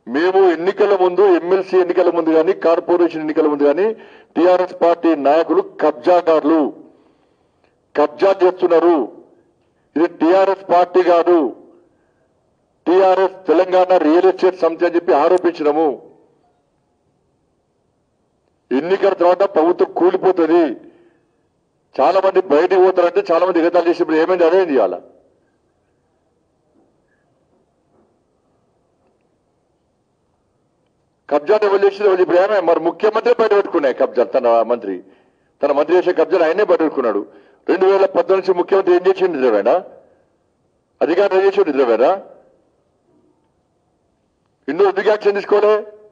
మేము ఎన్నికల ముందు ఎమ్మెల్సీ ఎన్నికల ముందు కానీ కార్పొరేషన్ ఎన్నికల ముందు కానీ టిఆర్ఎస్ పార్టీ నాయకులు కబ్జాదారులు కబ్జా చేస్తున్నారు ఇది టిఆర్ఎస్ పార్టీ కాదు TRS Telangana real estate Samithi అని చెప్పి ఆరోపించినాము ఎన్నికల తర్వాత ప్రభుత్వం కూలిపోతుంది చాలా మంది బయటికి పోతారంటే చాలా మంది ఎగతాలు చేసినప్పుడు ఏమైంది అదేంది ఇవాళ కబ్జాలు ఎవరు చేసిన వాళ్ళు ఇప్పుడు ఏమే మరి ముఖ్యమంత్రి బయట పెట్టుకున్నాయి కబ్జాలు తన మంత్రి తన మంత్రి చేసే కబ్జాలు ఆయనే బయట పెట్టుకున్నాడు రెండు వేల పద్నాలుగు నుంచి ముఖ్యమంత్రి ఏం చేసి నిద్రవేనా అధికారులు ఏం చేసి నిద్రవేనా ఇందులో ఎందుకు యాక్షన్ తీసుకోలే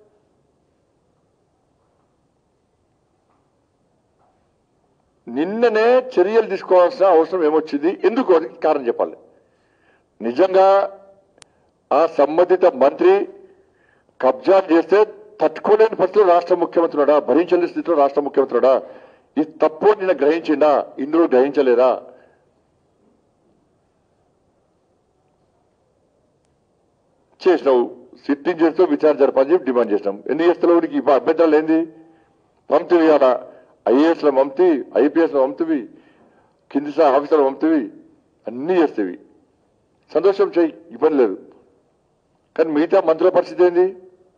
నిన్ననే చర్యలు తీసుకోవాల్సిన అవసరం ఏమొచ్చింది ఎందుకు అని కారణం చెప్పాలి నిజంగా ఆ సంబంధిత మంత్రి కబ్జా చేస్తే తట్టుకోలేని పరిస్థితిలో రాష్ట్ర ముఖ్యమంత్రుడా భరించలేని స్థితిలో రాష్ట్ర ముఖ్యమంత్రుడా ఇది తప్పు అని నిన్న గ్రహించిందా ఇందులో గ్రహించలేదా చేసినావు సిట్టింగ్ చేస్తూ విచారణ జరపాలని చెప్పి డిమాండ్ చేసినాం ఎందుకు చేస్తున్నావు నీకు ఇప్పుడు అభ్యంతరాలు ఏంది పంపివి అలా ఐఏఎస్ లో పంపి ఐపీఎస్ లో పంపివి కింది స్థాయి ఆఫీసర్లు పంపివి అన్నీ చేస్తేవి సంతోషం చెయ్యి ఇబ్బంది లేదు కానీ మిగతా మంత్రుల పరిస్థితి ఏంది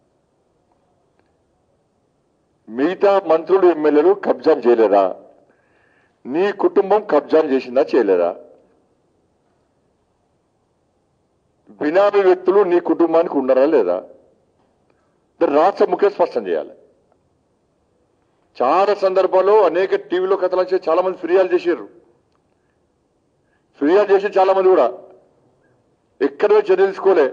మిగతా మంత్రులు ఎమ్మెల్యేలు కబ్జా చేయలేదా నీ కుటుంబం కబ్జా చేసిందా చేయలేదా బినామీ వ్యక్తులు నీ కుటుంబానికి ఉన్నారా లేదా దాన్ని రాష్ట్ర ముఖ్య స్పష్టం చేయాలి చాలా సందర్భాల్లో అనేక టీవీలో కథలు వచ్చి చాలా మంది ఫిర్యాదు చేశారు ఫిర్యాదు చేసి చాలా మంది కూడా ఎక్కడో చర్య తీసుకోలే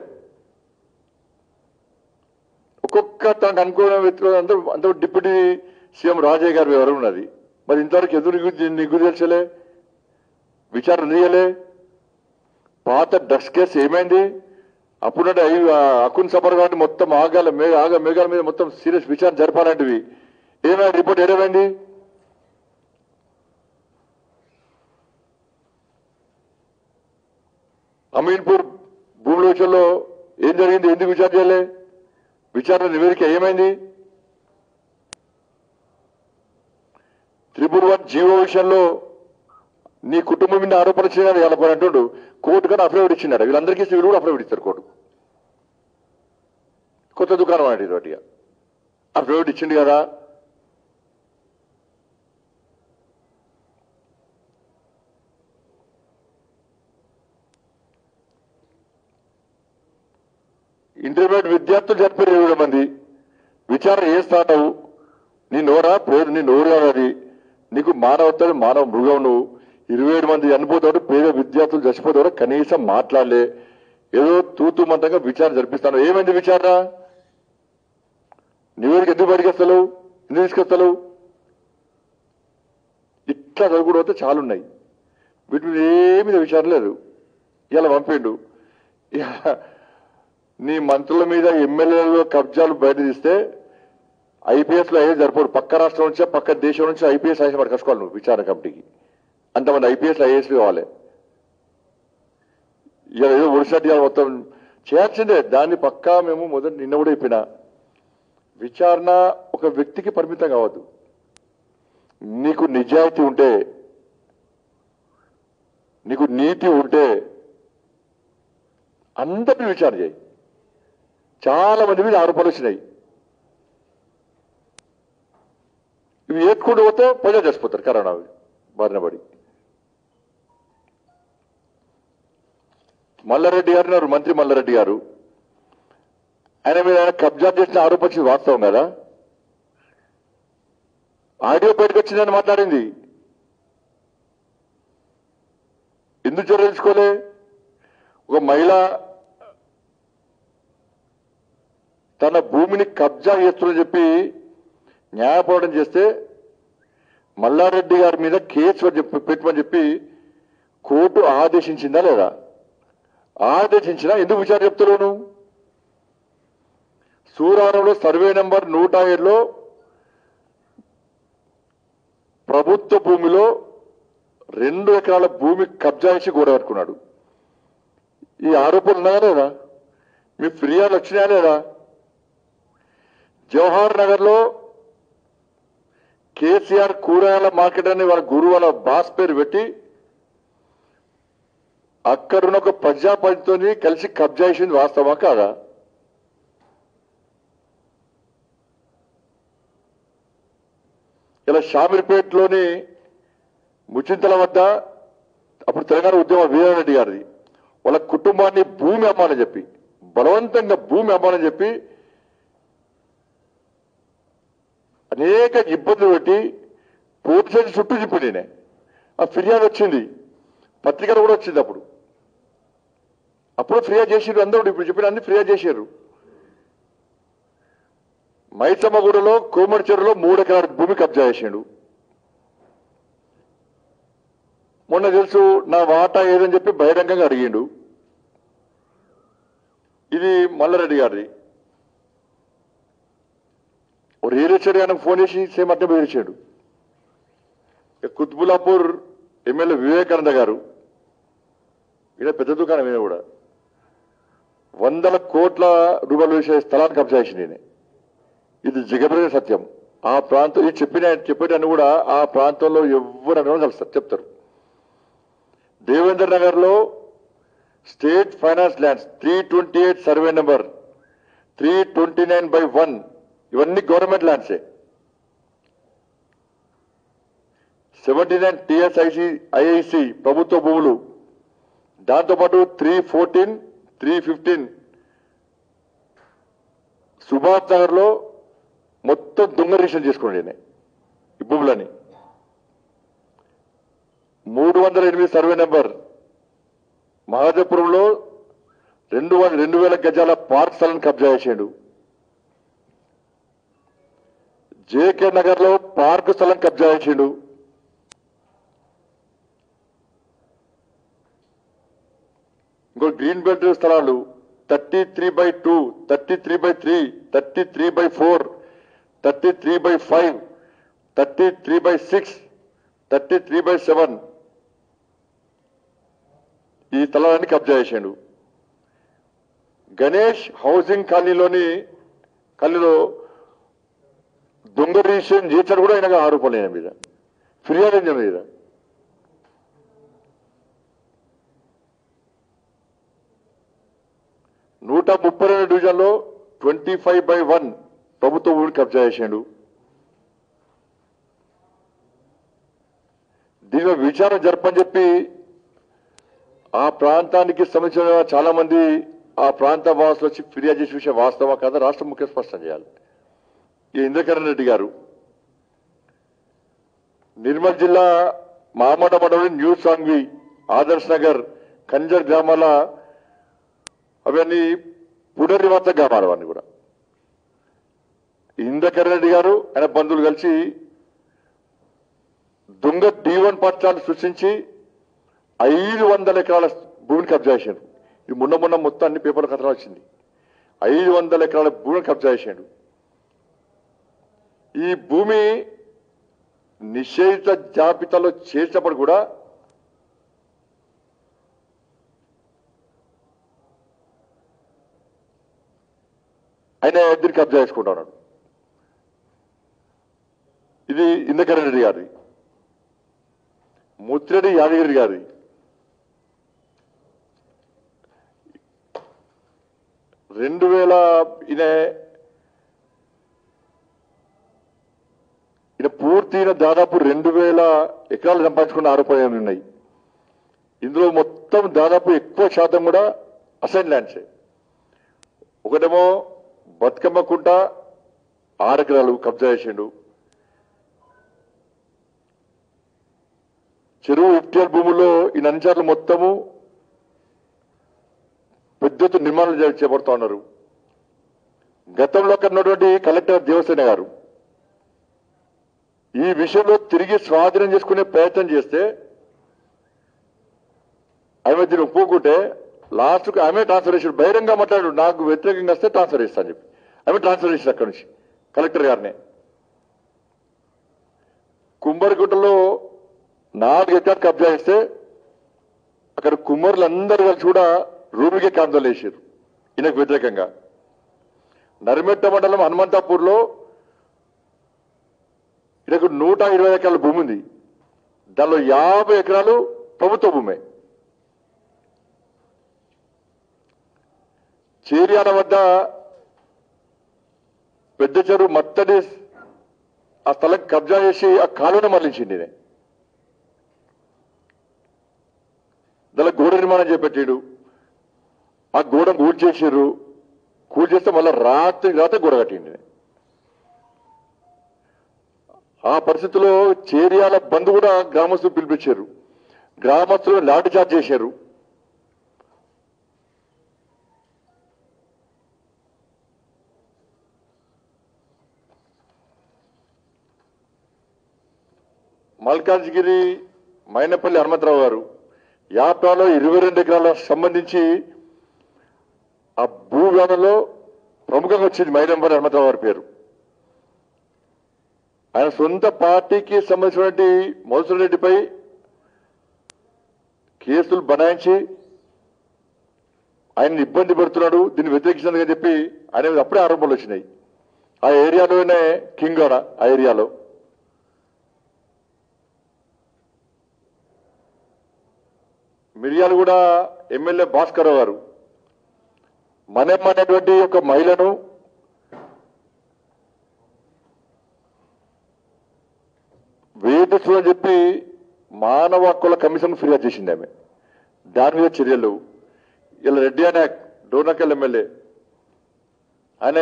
ఒక్కొక్క తనకు అనుకున్న వ్యక్తులు అందరూ అందరూ డిప్యూటీ సీఎం రాజయ్య గారు ఎవరు ఉన్నది మరి ఇంతవరకు ఎదురు నీకు నీకు తెలుసలే విచారణ చేయలే పాత డ్రగ్స్ కేసు ఏమైంది అప్పుడంటే అయ్యి అకున్ సబర్ గారిని మొత్తం ఆగాల మే ఆగ మేఘాల మీద మొత్తం సీరియస్ విచారణ జరపాలంటివి ఏమైనా రిపోర్ట్ ఏమైంది అమీన్పూర్ భూముల విషయంలో ఏం జరిగింది ఎందుకు విచారణ చేయలే విచారణ నివేదిక ఏమైంది త్రిపుర వన్ జీవో విషయంలో నీ కుటుంబం మీద ఆరోపణ చేయాలి ఎలా అంటుండు కోర్టు కానీ అఫిడవిట్ ఇచ్చినాడు వీళ్ళందరికీ వీళ్ళు కూడా అఫిడవిట్ ఇస్తారు కోర్టు కొత్త దుకాణం అండి వాటిగా అఫిడవిట్ ఇచ్చిండు కదా ఇంటర్మీడియట్ విద్యార్థులు చనిపోయారు ఇరవై మంది విచారణ చేస్తావు నీ నోరా పేరు నీ నోరు కాదు అది నీకు మానవతలు మానవ మృగం నువ్వు ఇరవై ఏడు మంది చనిపోతాడు పేద విద్యార్థులు చచ్చిపోతాడు కనీసం మాట్లాడలే ఏదో తూతు మంతంగా విచారణ జరిపిస్తాను ఏమైంది విచారణ నివేదిక ఎందుకు బయటకెస్తావు ఎందుకు తీసుకొస్తావు ఇట్లా చదువుకుంటూ పోతే చాలున్నాయి వీటి మీద ఏమీ విచారణ లేదు ఇలా పంపిండు ఇక నీ మంత్రుల మీద ఎమ్మెల్యేలు కబ్జాలు బయట తీస్తే ఐపీఎస్ లో అయ్యేది సరిపోదు పక్క రాష్ట్రం నుంచి పక్క దేశం నుంచి ఐపీఎస్ ఐఎస్ పడి కట్టుకోవాలి నువ్వు విచారణ కమిటీకి అంతమంది ఐపీఎస్ ఐఏఎస్ కావాలి ఇక ఏదో ఒడిశాటి మొత్తం చేయాల్సిందే దాన్ని పక్కా మేము మొదటి నిన్న కూడా చెప్పిన విచారణ ఒక వ్యక్తికి పరిమితం కావద్దు నీకు నిజాయితీ ఉంటే నీకు నీతి ఉంటే అందరిని విచారణ చేయి చాలా మంది మీద ఆరోపణలు వచ్చినాయి ఇవి ఏత్తుకుంటూ పోతే ప్రజలు చచ్చిపోతారు కరోనా బారిన పడి మల్లారెడ్డి గారు ఉన్నారు మంత్రి మల్లారెడ్డి గారు ఆయన మీద ఆయన కబ్జా చేసిన ఆరోపించింది వాస్తవం కదా ఆడియో బయటకు వచ్చిందని మాట్లాడింది ఎందుకు చర్య తీసుకోలే ఒక మహిళ తన భూమిని కబ్జా చేస్తుందని చెప్పి న్యాయపోవడం చేస్తే మల్లారెడ్డి గారి మీద కేసు చెప్పి పెట్టమని చెప్పి కోర్టు ఆదేశించిందా లేదా ఆదేశించినా ఎందుకు విచారణ చెప్తున్నావు నువ్వు సూరారంలో సర్వే నెంబర్ నూట ఏడులో ప్రభుత్వ భూమిలో రెండు ఎకరాల భూమి కబ్జా చేసి గోడ కట్టుకున్నాడు ఈ ఆరోపణలు ఉన్నాయా లేదా మీ ఫిర్యాదు వచ్చినాయా లేదా జవహర్ నగర్ లో కేసీఆర్ కూరగాయల మార్కెట్ అని వాళ్ళ గురువు వాళ్ళ బాస్ పేరు పెట్టి అక్కడున్న ఒక ప్రజాపతితోని కలిసి కబ్జా చేసింది వాస్తవా కాదా ఇలా షామీర్పేటలోని ముచింతల వద్ద అప్పుడు తెలంగాణ ఉద్యమ వీరారెడ్డి గారిది వాళ్ళ కుటుంబాన్ని భూమి అమ్మాలని చెప్పి బలవంతంగా భూమి అమ్మాలని చెప్పి అనేక ఇబ్బందులు పెట్టి పోలీసులు చుట్టూ చెప్పి నేనే ఆ ఫిర్యాదు వచ్చింది పత్రికలు కూడా వచ్చింది అప్పుడు అప్పుడు ఫిర్యాదు చేసిర్రు అందరూ ఇప్పుడు చెప్పిన అన్ని ఫిర్యాదు చేశారు మైసమ్మగూడలో కోమడి చెరువులో మూడు ఎకరాల భూమి కబ్జా చేసిండు మొన్న తెలుసు నా వాటా ఏదని చెప్పి బహిరంగంగా అడిగిండు ఇది మల్లారెడ్డి గారిది ఓ రియల్ ఎస్టేట్ గారికి ఫోన్ చేసి సేమ్ అట్టే బెదిరించాడు ఇక కుత్బులాపూర్ ఎమ్మెల్యే వివేకానంద గారు ఈయన పెద్ద దుకాణం ఈయన కూడా వందల కోట్ల రూపాయలు వేసే స్థలాన్ని కబ్జా చేసింది ఈయన ఇది జగబరే సత్యం ఆ ప్రాంతం ఇది చెప్పిన చెప్పేటన్ని కూడా ఆ ప్రాంతంలో ఎవరు అన్నా కలుస్తారు చెప్తారు దేవేంద్ర నగర్ లో state finance lands three twenty eight survey number three twenty nine by one ఇవన్నీ గవర్నమెంట్ ల్యాండ్సే సెవెంటీ నైన్ టిఎస్ఐసి ఐఐసి ప్రభుత్వ భూములు దాంతోపాటు three fourteen three fifteen Subhash Nagar లో మొత్తం దొంగ రిజిస్టర్ చేసుకోండి ఈయన ఈ భూములని మూడు వందల ఎనిమిది సర్వే నెంబర్ మహాదేపురంలో రెండు వందల రెండు వేల గజాల పార్క్ స్థలం కబ్జా చేసిండు జేకే నగర్ లో పార్క్ స్థలం కబ్జా చేసిండు ఇంకో గ్రీన్ బెల్ట్ స్థలాలు thirty three by two thirty three by three thirty three by four thirty three by five thirty three by six thirty three by seven ఈ స్థలాన్ని కబ్జా చేశాడు గణేష్ హౌసింగ్ కాలనీలోని కాలనీలో దొంగ రిజిస్ట్రేషన్ చేశాడు కూడా ఆయన ఆరోపణలు ఆయన మీద ఫిర్యాదు అయిన మీద నూట ముప్పై రెండు డివిజన్లో ట్వంటీ ఫైవ్ బై వన్ ప్రభుత్వ భూమిని కబ్జా చేశాడు దీని మీద విచారణ జరపని చెప్పి ఆ ప్రాంతానికి సంబంధించిన చాలా మంది ఆ ప్రాంత వాసులు వచ్చి ఫిర్యాదు చేసే విషయం వాస్తవా కాదా రాష్ట్ర ముఖ్య స్పష్టం చేయాలి ఈ ఇంద్రకరణ్ రెడ్డి గారు నిర్మల్ జిల్లా మామడ మండలి న్యూ సాంగ్వి ఆదర్శ్ నగర్ కంజర్ గ్రామాల అవన్నీ పునర్నివాస గ్రామాలు అవన్నీ కూడా ఇంద్రకరణ్ రెడ్డి గారు ఆయన బంధువులు కలిసి దొంగ డీవన్ పత్రాలు సృష్టించి ఐదు వందల ఎకరాల భూమిని కబ్జా చేశాడు ఇది మొన్న మొన్న మొత్తం అన్ని పేపర్ల కథలు వచ్చింది ఐదు వందల ఎకరాల భూమిని కబ్జా చేశాడు ఈ భూమి నిషేధిత జాబితాలో చేసినప్పుడు కూడా ఆయన ఎదురు కబ్జా చేసుకుంటా ఉన్నాడు ఇది ఇందకరణ్ రెడ్డి గారిది ముత్తిరెడ్డి యాదగిరి గారి రెండు వేల ఈయన ఈయన పూర్తి ఈయన దాదాపు రెండు వేల ఎకరాలు సంపాదించుకున్న ఆరోపణలు ఉన్నాయి ఇందులో మొత్తం దాదాపు ఎక్కువ శాతం కూడా అసైన్ ల్యాండ్సే ఒకటేమో బతుకమ్మ కుంట ఆరు ఎకరాలు కబ్జా చేసిండు చెరువు ఎఫ్టీఆర్ భూముల్లో ఈ నంచార్లు మొత్తము పెద్ద ఎత్తున నిర్మాణాలు చే- చేపడుతా ఉన్నారు గతంలో అక్కడ ఉన్నటువంటి కలెక్టర్ దేవసేన గారు ఈ విషయంలో తిరిగి స్వాధీనం చేసుకునే ప్రయత్నం చేస్తే ఆమె దీన్ని ఒప్పుకుంటే లాస్ట్కు ఆమె ట్రాన్స్ఫర్ చేసాడు బహిరంగ మాట్లాడు నాకు వ్యతిరేకంగా వస్తే ట్రాన్స్ఫర్ చేస్తాను చెప్పి ఆమె ట్రాన్స్ఫర్ చేసాడు అక్కడి నుంచి కలెక్టర్ గారిని కుంభరిగుట్టలో నాలుగు ఎకరాలు కబ్జా చేస్తే అక్కడ కుమ్మరులు అందరూ కలిసి కూడా రూమికే కాందోలు వేసారు ఈయనకు వ్యతిరేకంగా నరిమెట్ట మండలం హనుమంతాపూర్లో ఇక్కడకు నూట ఇరవై ఎకరాల భూమి ఉంది దానిలో యాభై ఎకరాలు ప్రభుత్వ భూమే చేరియాల వద్ద పెద్ద చెరువు మత్తడి ఆ స్థలం కబ్జా చేసి ఆ కాలువను మరలించింది ఈయన. దానిలో గోడ నిర్మాణం చేపట్టాడు ఆ గోడ కూల్ చేసారు కూల్ చేస్తే మళ్ళీ రాత్రి రాత్రి గోడ కట్టింది ఈయన. ఆ పరిస్థితిలో చేరియాల బంధు కూడా గ్రామస్తులు పిలిపించారు గ్రామస్తులు లాఠీ చార్జ్ చేశారు మల్కాజ్గిరి మైనపల్లి హనుమంతరావు గారు యాప్టాలో ఇరవై రెండు ఎకరాలకు సంబంధించి ఆ భూ వ్యవహారంలో ప్రముఖంగా వచ్చింది మైనంపల్లి హనుమంతరావు గారి పేరు ఆయన సొంత పార్టీకి సంబంధించినటువంటి మధుసూదన్ రెడ్డిపై కేసులు బనాయించి ఆయన్ని ఇబ్బంది పెడుతున్నాడు దీన్ని వ్యతిరేకించినందుకని చెప్పి ఆయన మీద అప్పుడే ఆరోపణలు వచ్చినాయి ఆ ఏరియాలోనే కింగ్ ఆడ ఆ ఏరియాలో మిర్యాలు కూడా ఎమ్మెల్యే భాస్కర్ గారు మనమ్మ అనేటువంటి ఒక మహిళను వేధిస్తూ అని చెప్పి మానవ హక్కుల కమిషన్ ఫిర్యాదు చేసింది ఆమె దాని మీద చర్యలు ఇలా రెడ్డి అనే డోర్నకల్ ఎమ్మెల్యే ఆయన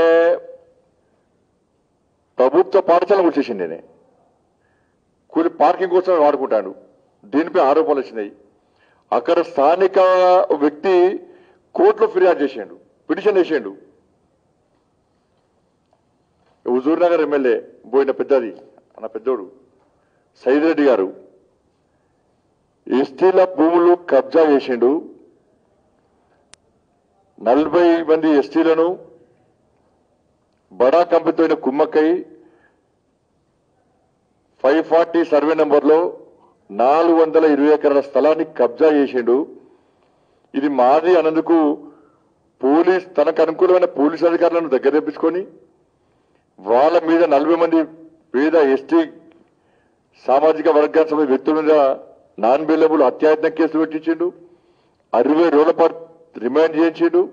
ప్రభుత్వ పాఠశాల వచ్చేసింది నేను కూలి పార్కింగ్ కోసం వాడుకుంటాడు దీనిపై ఆరోపణలు వచ్చినాయి అక్కడ స్థానిక వ్యక్తి కోర్టులో ఫిర్యాదు చేసిండు పిటిషన్ వేసిండు హుజూర్ నగర్ ఎమ్మెల్యే పోయిన పెద్దది అన్న పెద్దోడు సైద్ రెడ్డి గారు ఎస్టీల భూములు కబ్జా చేసిండు నలభై మంది ఎస్టీలను బడా కంపెనీతో కుమ్మక్కై ఫైవ్ ఫార్టీ సర్వే నెంబర్లో నాలుగు వందల ఇరవై ఎకరాల స్థలాన్ని కబ్జా చేసిండు ఇది మాది అన్నందుకు పోలీస్ తనకు అనుకూలమైన పోలీస్ అధికారులను దగ్గర తెప్పించుకొని వాళ్ళ మీద నలభై మంది పేద ఎస్టీ సామాజిక వర్గానికి సంబంధించిన వ్యక్తుల మీద నాన్ బెయిలబుల్ హత్యాయత్న కేసులు పెట్టించిండు అరవై రోజుల పాటు రిమాండ్ చేయించిండు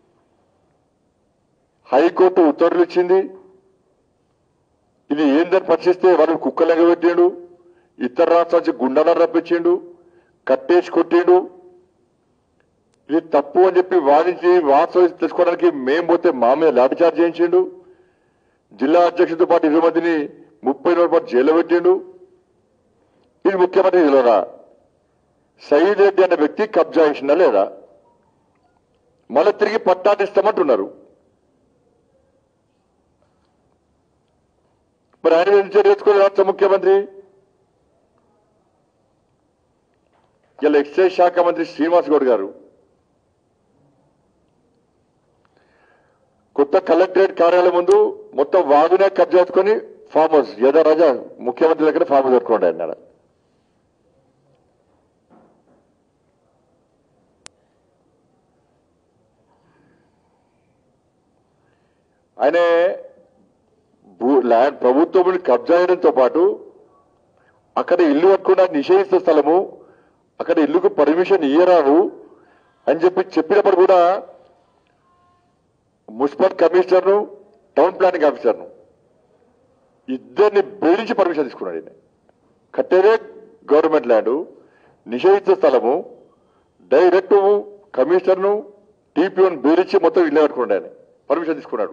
హైకోర్టు ఉత్తర్వులు ఇచ్చింది ఇది ఏందని పరిశీలిస్తే వాళ్ళు కుక్కలెంగ పెట్టాడు ఇతర రాష్ట్రాల నుంచి గుండాలను రప్పించిండు కట్టేసి కొట్టిండు ఇది తప్పు అని చెప్పి వాదించి వాస్తవం తెచ్చుకోవడానికి మేం పోతే మా మీద లాఠీ చార్జ్ చేయించిండు జిల్లా అధ్యక్షుడితో పాటు ఇరవై మందిని ముప్పై రోజుల పాటు జైల్లో పెట్టిండు ఇది ముఖ్యమంత్రి తెలియదా సయీద్ రెడ్డి అనే వ్యక్తి కబ్జా చేసిందా లేదా మళ్ళీ తిరిగి పట్టాలు ఇస్తామంటున్నారు మరి ఆయన ఏం చర్య తెచ్చుకోలేదు రాష్ట్ర ముఖ్యమంత్రి ఇలా ఎక్సైజ్ శాఖ మంత్రి శ్రీనివాస్ గౌడ్ గారు కొత్త కలెక్టరేట్ కార్యాలయం ముందు మొత్తం వాగునే కబ్జా చేసుకొని ఫామ్ హౌస్ యథారాజా ముఖ్యమంత్రి దగ్గర ఫామ్ హౌస్ కట్టుకోండి అన్నాడు ఆయన భూ ల్యాండ్ ప్రభుత్వ భూమిని కబ్జా చేయడంతో పాటు అక్కడ ఇల్లు కట్టుకున్న నిషేధిత స్థలము అక్కడ ఇల్లుకు పర్మిషన్ ఇయ్యరావు అని చెప్పి చెప్పినప్పుడు కూడా మున్సిపల్ కమిషనర్ను టౌన్ ప్లానింగ్ ఆఫీసర్ను ఇద్దరిని బెదిరించి పర్మిషన్ తీసుకున్నాడు ఈయన కట్టేదే గవర్నమెంట్ ల్యాండ్ నిషేధిత స్థలము డైరెక్ట్ కమిషనర్ను టీపీఓని బెదిరించి మొత్తం ఇల్లు కట్టుకున్నాడు ఆయన పర్మిషన్ తీసుకున్నాడు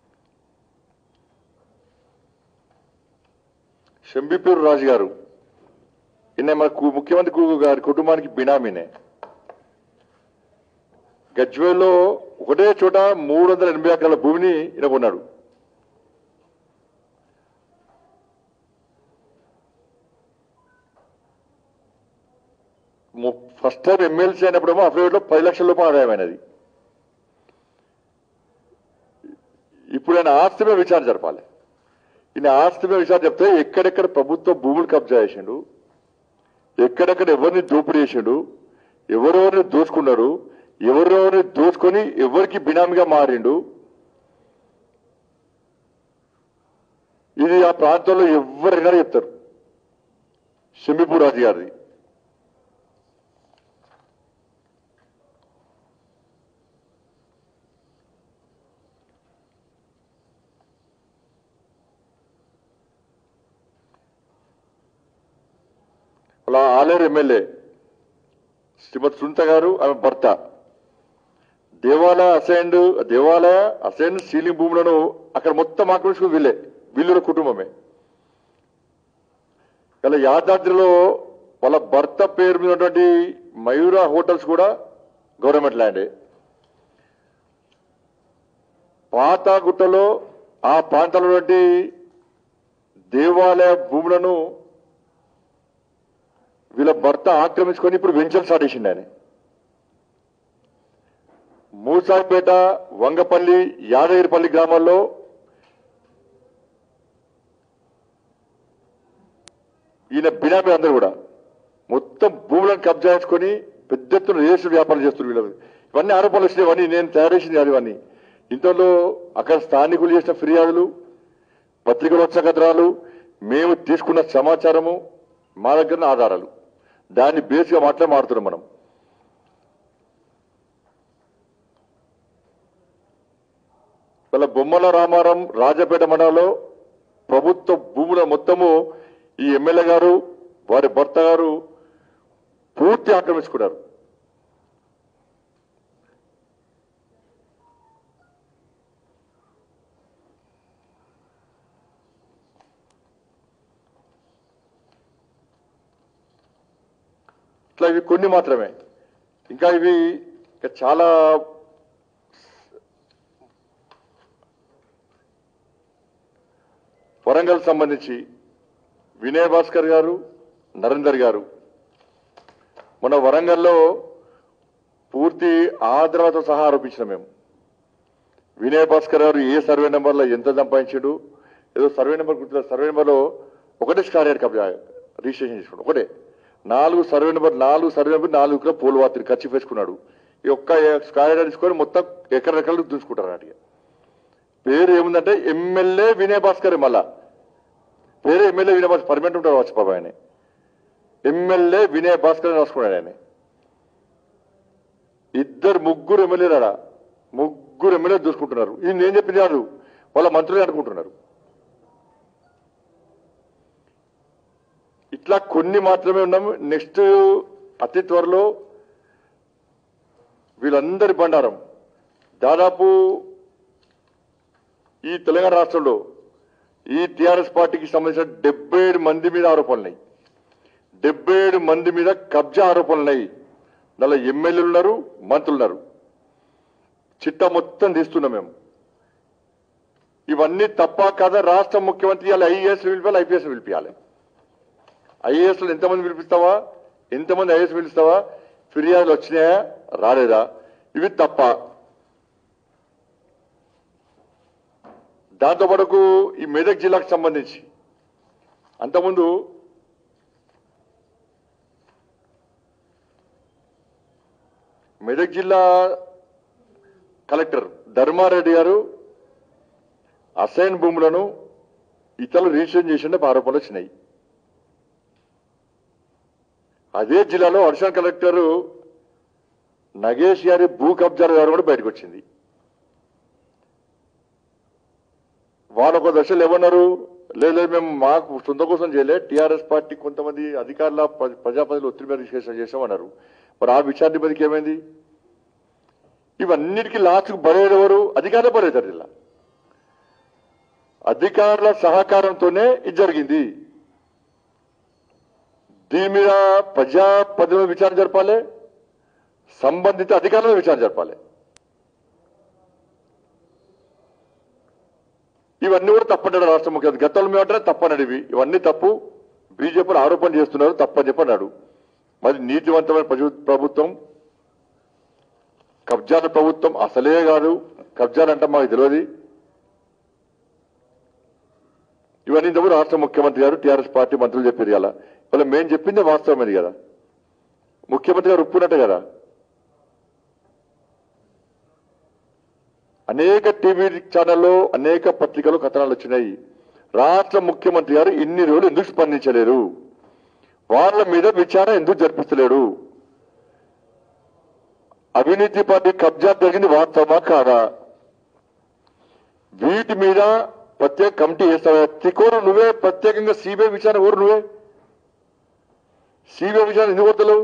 శంబిపూర్ రాజు గారు ఈయన మన కు- ముఖ్యమంత్రి కు- గారి కుటుంబానికి బినామీనే గజ్వేల్లో ఒకటే చోట మూడు వందల ఎనభై ఎకరాల భూమిని ఈయన కొన్నాడు ము- ఫస్ట్ టైం ఎమ్మెల్సీ అయినప్పుడేమో అఫిడవిట్లో పది లక్షల రూపాయలు ఆదాయమైనది ఇప్పుడు ఆయన ఆస్తి మీద విచారణ జరపాలి ఈయన ఆస్తి మీద విచారణ చెప్తే ఎక్కడెక్కడ ప్రభుత్వ భూములు కబ్జా చేసిండు ఎక్కడెక్కడ ఎవరిని దోపిడీ చేసిండు ఎవరెవరిని దోచుకున్నాడు ఎవరెవరిని దోచుకొని ఎవరికి బినామీగా మారిండు ఇది ఆ ప్రాంతంలో ఎవరైనా చెప్తారు షమిపూర్ రాజు గారిది అలా ఆలేరు ఎమ్మెల్యే శ్రీమతి సునీత గారు ఆమె భర్త దేవాలయ అసైన్డ్ దేవాలయ అసైన్డ్ సీలింగ్ భూములను అక్కడ మొత్తం ఆక్రమించుకుని వీళ్ళే వీళ్ళ కుటుంబమే ఇలా యాదాద్రిలో వాళ్ళ భర్త పేరు మీద ఉన్నటువంటి మయూర హోటల్స్ కూడా గవర్నమెంట్ ల్యాండే పాతగుట్టలో ఆ ప్రాంతంలో ఉన్నటువంటి దేవాలయ భూములను వీళ్ళ భర్త ఆక్రమించుకొని ఇప్పుడు వెంచర్ స్టార్ట్ చేసిండు ఆయన మూసాపేట వంగపల్లి యాదగిరిపల్లి గ్రామాల్లో ఈయన బినామీ అందరూ కూడా మొత్తం భూములను కబ్జా చేసుకొని పెద్ద ఎత్తున రిజిస్టర్ వ్యాపారం చేస్తున్నారు వీళ్ళు ఇవన్నీ ఆరోపణలు వచ్చినాయి ఇవన్నీ నేను తయారు చేసింది కాదు ఇవన్నీ ఇంతలో అక్కడ స్థానికులు చేసిన ఫిర్యాదులు పత్రికల వచ్చకద్రాలు మేము తీసుకున్న సమాచారము మా దగ్గర ఆధారాలు దాన్ని బేస్గా మాట్లాడి మాడుతున్నాం మనం వాళ్ళ బొమ్మల రామారం రాజపేట మండలంలో ప్రభుత్వ భూముల మొత్తము ఈ ఎమ్మెల్యే గారు వారి భర్త గారు పూర్తి ఆక్రమించుకున్నారు ఇట్లా ఇవి కొన్ని మాత్రమే ఇంకా ఇవి ఇంకా చాలా వరంగల్ సంబంధించి వినయ్ భాస్కర్ గారు నరేందర్ గారు మన వరంగల్లో పూర్తి ఆధారాలతో సహా ఆరోపించిన మేము వినయ్ భాస్కర్ గారు ఏ సర్వే నెంబర్లో ఎంత సంపాదించాడు ఏదో సర్వే నెంబర్ గుర్తులేదు సర్వే నెంబర్లో ఒకటే స్కార్ యార్డ్ కబ్జా రిజిస్ట్రేషన్ చేసుకున్నాడు ఒకటే నాలుగు సర్వే నెంబర్ నాలుగు సర్వే నెంబర్ నాలుగు కిలో పోలు వాతిని ఖర్చు వేసుకున్నాడు ఈ ఒక్క స్కార్ యార్డ్ తీసుకొని మొత్తం ఎకరెకలు దూసుకుంటారు అన్నట్టుగా పేరు ఏముందంటే ఎమ్మెల్యే వినయ్ భాస్కర్ మళ్ళా పేరు ఎమ్మెల్యే వినయ్ భాస్కర్ పర్మనెంట్ ఉంటారు వచ్చి బాబా ఆయన ఎమ్మెల్యే వినయ్ భాస్కర్ అని రాసుకున్నాడు ఆయన ఇద్దరు ముగ్గురు ఎమ్మెల్యేలాడా ముగ్గురు ఎమ్మెల్యే దూసుకుంటున్నారు ఇది నేను చెప్పింది కాదు వాళ్ళ మంత్రులే అనుకుంటున్నారు ఇట్లా కొన్ని మాత్రమే ఉన్నాము నెక్స్ట్ అతి త్వరలో వీళ్ళందరి బండారం దాదాపు ఈ తెలంగాణ రాష్ట్రంలో ఈ టిఆర్ఎస్ పార్టీకి సంబంధించిన డెబ్బై ఏడు మంది మీద ఆరోపణలున్నాయి డెబ్బై ఏడు మంది మీద కబ్జా ఆరోపణలున్నాయి దానిలో ఎమ్మెల్యేలు ఉన్నారు మంత్రులు ఉన్నారు చిట్టా మొత్తం తీస్తున్నాం మేము ఇవన్నీ తప్ప కదా రాష్ట్ర ముఖ్యమంత్రి ఇవాళ ఐఏఎస్ పిలిపాలి ఐపీఎస్ పిలిపించాలి ఐఏఎస్ ఎంతమంది పిలిపిస్తావా ఎంతమంది ఐఏఎస్ పిలుస్తావా ఫిర్యాదులు వచ్చినాయా రాలేదా ఇవి తప్ప దాంతో పాటుకు ఈ మెదక్ జిల్లాకు సంబంధించి అంతకుముందు మెదక్ జిల్లా కలెక్టర్ ధర్మారెడ్డి గారు అసైన్ భూములను ఇతరులు రిజిస్ట్రేషన్ చేసిన ఆరోపణలు వచ్చినాయి అదే జిల్లాలో అడిషనల్ కలెక్టర్ నగేష్ గారి భూ కబ్జాల గారు కూడా బయటకు వచ్చింది వాళ్ళు ఒక దశలు ఏమన్నారు లేదు లేదు మేము మాకు సొంత కోసం చేయలే టీఆర్ఎస్ పార్టీ కొంతమంది అధికారుల ప్ర- ప్రజాప్రతినిధులు ఒత్తిడి మీద విశ్లేషణ చేసామన్నారు మరి ఆ విచారణ మీదకి ఏమైంది ఇవన్నిటికీ లాస్ట్కు బలయ్యేది ఎవరు అధికారులు బలవుతారు జిల్లా అధికారుల సహకారంతోనే ఇది జరిగింది దీని మీద ప్రజాప్రతినిధుల విచారణ జరపాలి సంబంధిత అధికారుల విచారణ జరపాలి ఇవన్నీ కూడా తప్పన్నాడు రాష్ట్ర ముఖ్యమంత్రి గతంలో మేమంటే తప్పన్నాడు ఇవి ఇవన్నీ తప్పు బీజేపీలు ఆరోపణ చేస్తున్నారు తప్పని చెప్పన్నాడు మరి నీతివంతమైన ప్రజు- ప్రభుత్వం కబ్జాల ప్రభుత్వం అసలే కాదు కబ్జాలంటే మాకు తెలియదు ఇవన్నీ ఇంతకు రాష్ట్ర ముఖ్యమంత్రి గారు టీఆర్ఎస్ పార్టీ మంత్రులు చెప్పారు ఇలా ఇవాళ మేము చెప్పిందే వాస్తవమేది కదా ముఖ్యమంత్రి గారు ఒప్పుకున్నట్టే కదా అనేక టీవీ ఛానల్లో అనేక పత్రికలు కథనాలు వచ్చినాయి రాష్ట్ర ముఖ్యమంత్రి గారు ఇన్ని రోజులు ఎందుకు స్పందించలేరు వాళ్ళ మీద విచారణ ఎందుకు జరిపిస్తలేడు అవినీతి పార్టీ కబ్జా జరిగింది వాస్తవమా కాదా వీటి మీద ప్రత్యేక కమిటీ చేస్తావా తికోరు నువ్వే ప్రత్యేకంగా సిబిఐ విచారణ ఎవరు నువ్వే సిబిఐ విచారణ ఎందుకు వద్దలేవు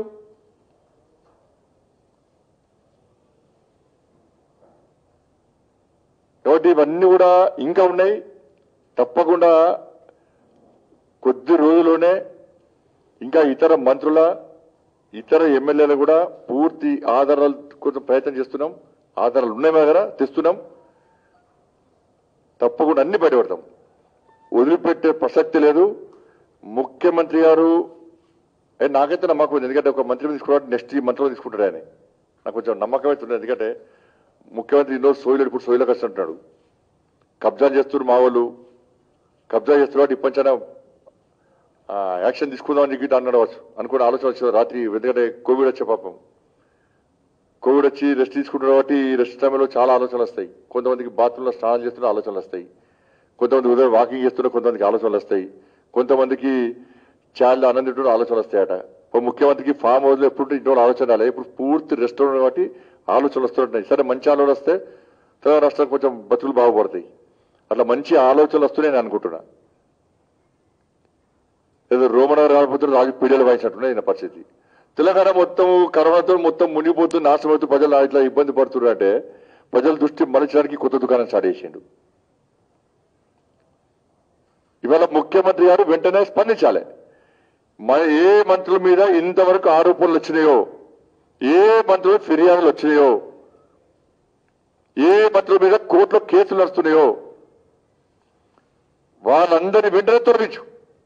కాబట్టి ఇవన్నీ కూడా ఇంకా ఉన్నాయి తప్పకుండా కొద్ది రోజుల్లోనే ఇంకా ఇతర మంత్రుల ఇతర ఎమ్మెల్యేలు కూడా పూర్తి ఆధారాలు కొంచెం ప్రయత్నం చేస్తున్నాం ఆధారాలు ఉన్నాయి మా దగ్గర తెస్తున్నాం తప్పకుండా అన్ని బయటపడతాం వదిలిపెట్టే ప్రసక్తి లేదు ముఖ్యమంత్రి గారు ఏ, నాకైతే నమ్మకం ఉంది ఎందుకంటే ఒక మంత్రి తీసుకున్నాడు నెక్స్ట్ ఈ మంత్రిలో తీసుకుంటాడు ఆయన నాకు కొంచెం నమ్మకం అవుతుంది ఎందుకంటే ముఖ్యమంత్రి ఇన్నో సోయిలు ఇప్పుడు సోయిలకు వస్తుంటున్నాడు కబ్జా చేస్తున్నారు మా వాళ్ళు కబ్జా చేస్తున్నారు ఇప్పటికైనా యాక్షన్ తీసుకుందామని గిట్ట అన్నాడు వచ్చు అనుకున్న ఆలోచన వచ్చింది రాత్రి ఎందుకంటే కోవిడ్ వచ్చే పాపం కోవిడ్ వచ్చి రెస్ట్ తీసుకుంటున్నారు కాబట్టి ఈ రెస్ట్ టైంలో చాలా ఆలోచనలు వస్తాయి కొంతమందికి బాత్రూంలో స్నానం చేస్తున్న ఆలోచనలు వస్తాయి కొంతమంది ఉదయం వాకింగ్ చేస్తున్న కొంతమందికి ఆలోచనలు వస్తాయి కొంతమందికి చాలా ఆనందించిన ఆలోచనలు వస్తాయట ఒక ముఖ్యమంత్రికి ఫామ్ హౌస్ లో ఎప్పుడు ఇంట్లో ఆలోచన రాలే ఇప్పుడు పూర్తి రెస్టారెంట్ కాబట్టి ఆలోచనలు వస్తుంటాయి సరే మంచి ఆలోచనలు వస్తే తెలంగాణ రాష్ట్రం కొంచెం బతుకులు బాగుపడతాయి అట్లా మంచి ఆలోచనలు వస్తున్నాయి నేను అనుకుంటున్నా ఏదో రోమనగర్ రాకపోతే రాజు పీడియలు వాయించినట్టున్నాయి ఈయన పరిస్థితి తెలంగాణ మొత్తం కరోనాతో మొత్తం మునిగిపోతూ నాశనమవుతూ ప్రజలు ఇట్లా ఇబ్బంది పడుతున్నారు అంటే ప్రజల దృష్టి మరల్చడానికి కొత్త దుకాణం స్టార్ట్ చేసిండు ఇవాళ ముఖ్యమంత్రి గారు వెంటనే స్పందించాలి మన ఏ మంత్రుల మీద ఇంతవరకు ఆరోపణలు వచ్చినాయో ఏ మంత్రులు ఫిర్యాదులు వచ్చినాయో ఏ మంత్రుల మీద కోర్టులో కేసులు నడుస్తున్నాయో వాళ్ళందరినీ వెంటనే తొలగించు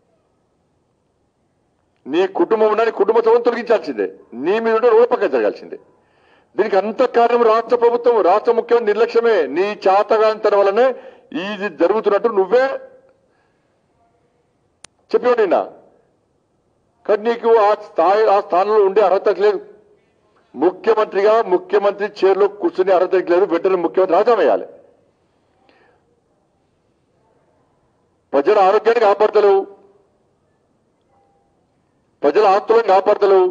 నీ కుటుంబం ఉన్న నీ కుటుంబ సభ్యులను తొలగించాల్సిందే నీ మీద ఉంటే రూపకం జరగాల్సిందే దీనికి అంత కారణం రాష్ట్ర ప్రభుత్వం రాష్ట్ర ముఖ్యమంత్రి నిర్లక్ష్యమే నీ చాతగాంతరం వల్లనే ఇది జరుగుతున్నట్టు నువ్వే చెప్పావు నిన్న కానీ నీకు ఆ స్థాయి ఆ స్థానంలో ఉండే అర్హత లేదు ముఖ్యమంత్రిగా ముఖ్యమంత్రి చైర్లో కూర్చునే అర్హత నీకు లేదు వెంటనే ముఖ్యమంత్రి రాజీనామా వేయాలి ప్రజల ఆరోగ్యాన్ని కాపాడతలేవు ప్రజల ఆస్తులను కాపాడతలేవు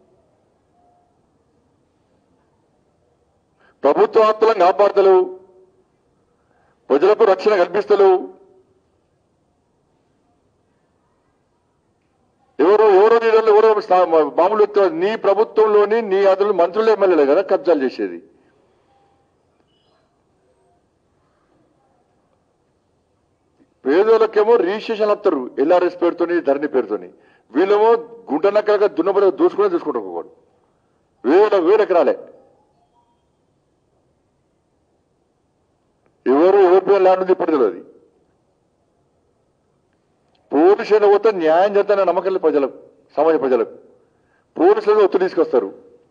ప్రభుత్వ ఆస్తులను కాపాడతలేవు ప్రజలకు రక్షణ కల్పిస్తలేవు ఎవరో ఎవరో నీళ్ళు ఎవరో స్థా- మామూలు వ్యక్తులు, నీ ప్రభుత్వంలోని నీ అదులు మంత్రులు ఎమ్మెల్యేలే కదా కబ్జాలు చేసేది పేదోళ్ళకేమో రిజిస్ట్రేషన్ వస్తారు ఎల్ఆర్ఎస్ పేరుతోని ధరణి పేరుతోని వీళ్ళేమో గుంటనక్కలుగా దున్నబడి దూసుకునే చూసుకుంటారు ఒకడు వేల వేల ఎకరాలే ఎవరు ఎవరి పేరు ల్యాండ్ ఉంది ఇప్పుడు తెలియదు పోలీసులు పోతే న్యాయం చేస్తానని నమ్మకం లేదు ప్రజలకు సమాజ ప్రజలకు పోలీసులు ఒత్తిడి తీసుకొస్తారు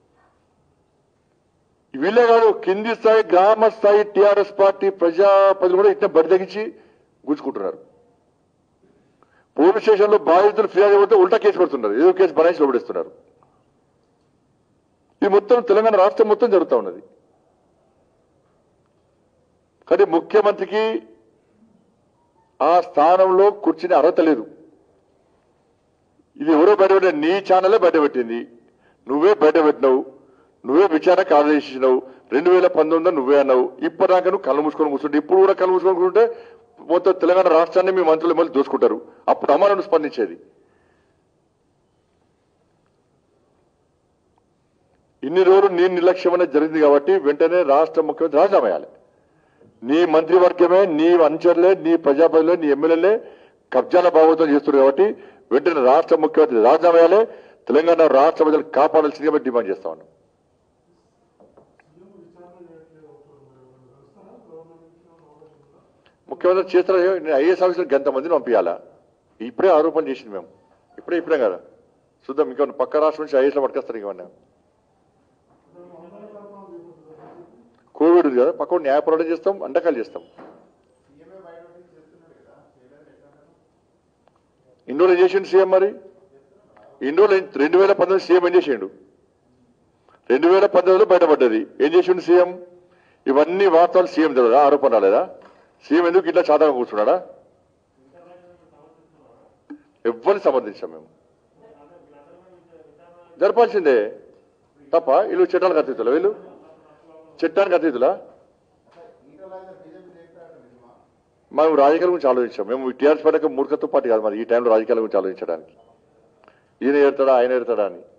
వీళ్ళే కాదు కింది స్థాయి గ్రామ స్థాయి టిఆర్ఎస్ పార్టీ ప్రజాప్రతినిధులు కూడా ఇట్లా బడి తగ్గించి గుంజుకుంటున్నారు పోలీస్ స్టేషన్లో బాధితులు ఫిర్యాదు పోతే ఉల్టా కేసు పెడుతున్నారు ఏదో కేసు బనాయిసి లోపడిస్తున్నారు ఇది మొత్తం తెలంగాణ రాష్ట్రం మొత్తం జరుగుతూ ఉన్నది కానీ ముఖ్యమంత్రికి ఆ స్థానంలో కూర్చునే అర్హత లేదు ఇది ఎవరో బయటపెట్టిన నీ ఛానలే బయటపెట్టింది నువ్వే బయటపెట్టినావు నువ్వే విచారణకు ఆదేశించినావు రెండు వేల పంతొమ్మిదిలో నువ్వే అన్నావు ఇప్పటిదాకా నువ్వు కళ్ళు మూసుకొని కూర్చుంటే ఇప్పుడు కూడా కళ్ళు మూసుకొని కూర్చుంటే మొత్తం తెలంగాణ రాష్ట్రాన్ని మీ మంత్రులు మళ్ళీ దోసుకుంటారు అప్పుడు అమలను స్పందించేది ఇన్ని రోజులు నీ నిర్లక్ష్యం అనేది జరిగింది కాబట్టి వెంటనే రాష్ట్ర ముఖ్యమంత్రి రాజీనామా చేయాలి నీ మంత్రివర్గమే నీ అనుచరులే నీ ప్రజాప్రతినిధులే నీ ఎమ్మెల్యేలే కబ్జాల భాగవతం చేస్తున్నారు కాబట్టి వెంటనే రాష్ట్ర ముఖ్యమంత్రి రాజీనామా చేయాలి తెలంగాణ రాష్ట్ర ప్రజలు కాపాడాల్సిందిగా మేము డిమాండ్ చేస్తా ఉన్నాం ముఖ్యమంత్రి చేస్తారు నేను ఐఏఎస్ ఆఫీసర్ గంట మందిని పంపించాలా ఇప్పుడే ఆరోపణ చేసింది మేము ఇప్పుడే ఇప్పుడే కదా చూద్దాం ఇంకా పక్క రాష్ట్రం నుంచి ఐఏఎస్లో పట్టుకొస్తారు ఇంకేమన్నా కోవిడ్ ఉంది కదా పక్క న్యాయ పోరాటం చేస్తాం అండకాలు చేస్తాం ఇన్ని రోజులు ఏం చేసిండు సీఎం మరి ఇన్ని రోజులు ఏం- రెండు వేల పంతొమ్మిది సీఎం ఏం చేసిండు రెండు వేల పంతొమ్మిదిలో బయటపడ్డది ఏం చేసిండు సీఎం ఇవన్నీ వాస్తవాలు సీఎం తెలియదా ఆరోపణ రాలేదా సీఎం ఎందుకు ఇట్లా చాతగా కూర్చున్నాడా ఎవ్వరిని సమర్థించాం మేము జరపాల్సిందే తప్ప వీళ్ళు చట్టానికి అతీతులా వీళ్ళు చట్టానికి అతీతులా మేము రాజకీయాల గురించి ఆలోచించాం మేము టీఆర్ఎస్ పార్టీ మూర్ఖత్వ పార్టీ కాదు మరి ఈ టైంలో రాజకీయాల గురించి ఆలోచించడానికి ఈయన ఏడతాడా ఆయన ఏడతాడా అని